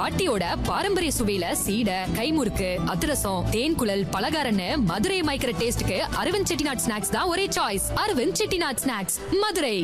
பாட்டியோட பாரம்பரிய சுவையில சீடை கைமுறுக்கு அதிரசம் தேன் குழல் பலகாரன்னு மதுரை மயக்கிற டேஸ்ட்க்கு அரவிந்த் செட்டிநாட் ஸ்நாக்ஸ் தான் ஒரே சாய்ஸ் அரவிந்த் செட்டிநாட் ஸ்நாக்ஸ் மதுரை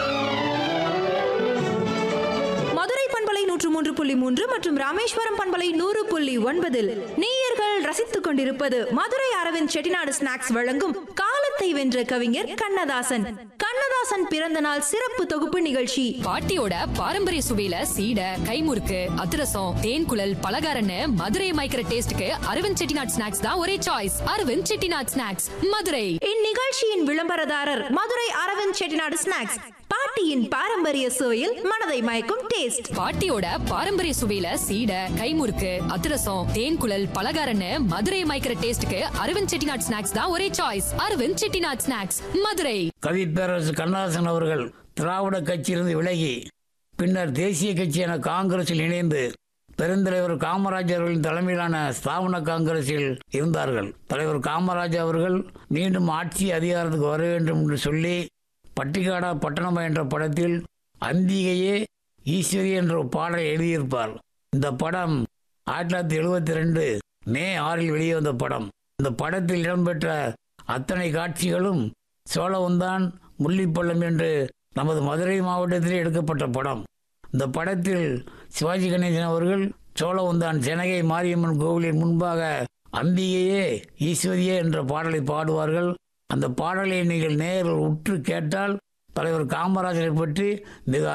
மதுரை பண்பலை நூற்று மூன்று புள்ளி மூன்று மற்றும் ராமேஸ்வரம் பண்பலை நூறு புள்ளி ஒன்பதில் நேயர்கள் ரசித்துக் கொண்டிருப்பது மதுரை அரவிந்த் செட்டிநாடு ஸ்நாக்ஸ் வழங்கும் காலத்தை வென்ற கவிஞர் கண்ணதாசன் கண்ணதாசன் பிறந்த நாள் சிறப்பு தொகுப்பு நிகழ்ச்சி பாட்டியோட பாரம்பரிய சுவையில சீடை கைமுறுக்கு அதிரசம் தேன் குழல் பலகாரன்னு மதுரை மயக்கிற டேஸ்ட்க்கு அரவிந்த் செட்டிநாட் ஸ்நாக்ஸ் தான் ஒரே சாய்ஸ் அரவிந்த் செட்டிநாட் ஸ்நாக்ஸ் மதுரை இந்நிகழ்ச்சியின் விளம்பரதாரர் மதுரை அரவிந்த் செட்டிநாடு ஸ்நாக்ஸ் பாட்டியின் பாரம்பரிய சுவையில் மனதை மயக்கும் டேஸ்ட் பாட்டியோட பாரம்பரிய சுவையில சீடை கைமுறுக்கு அதிரசம் தேன் குழல் பலகாரன்னு மதுரை மயக்கிற டேஸ்ட்க்கு அரவிந்த் செட்டிநாட் ஸ்நாக்ஸ் தான் ஒரே சாய்ஸ் அரவிந்த் செட்டிநாட் ஸ்நாக்ஸ் மதுரை கவிப்பேரரசு கண்ணதாசன் அவர்கள் திராவிட கட்சியிலிருந்து விலகி பின்னர் தேசிய கட்சியான காங்கிரஸில் இணைந்து பெருந்தலைவர் காமராஜர் அவர்களின் தலைமையிலான ஸ்தாபன காங்கிரஸில் இருந்தார்கள் தலைவர் காமராஜர் அவர்கள் மீண்டும் ஆட்சி அதிகாரத்துக்கு வர வேண்டும் என்று சொல்லி பட்டிக்காடா பட்டணமா என்ற படத்தில் அந்திகையே ஈஸ்வரி என்ற ஒரு பாடலை எழுதியிருப்பார் இந்த படம் ஆயிரத்தி தொள்ளாயிரத்தி எழுபத்தி ரெண்டு மே ஆறில் வெளிவந்த படம் இந்த படத்தில் இடம்பெற்ற அத்தனை காட்சிகளும் சோழவந்தான் முள்ளிப்பள்ளம் என்று நமது மதுரை மாவட்டத்தில் எடுக்கப்பட்ட படம் இந்த படத்தில் சிவாஜி கணேசன் அவர்கள் சோழவந்தான் செனகை மாரியம்மன் கோவிலின் முன்பாக அம்பிகையே ஈஸ்வரியே என்ற பாடலை பாடுவார்கள் அந்த பாடலை நீங்கள் நேரில் உற்று கேட்டால் தலைவர் காமராஜரை பற்றி மிக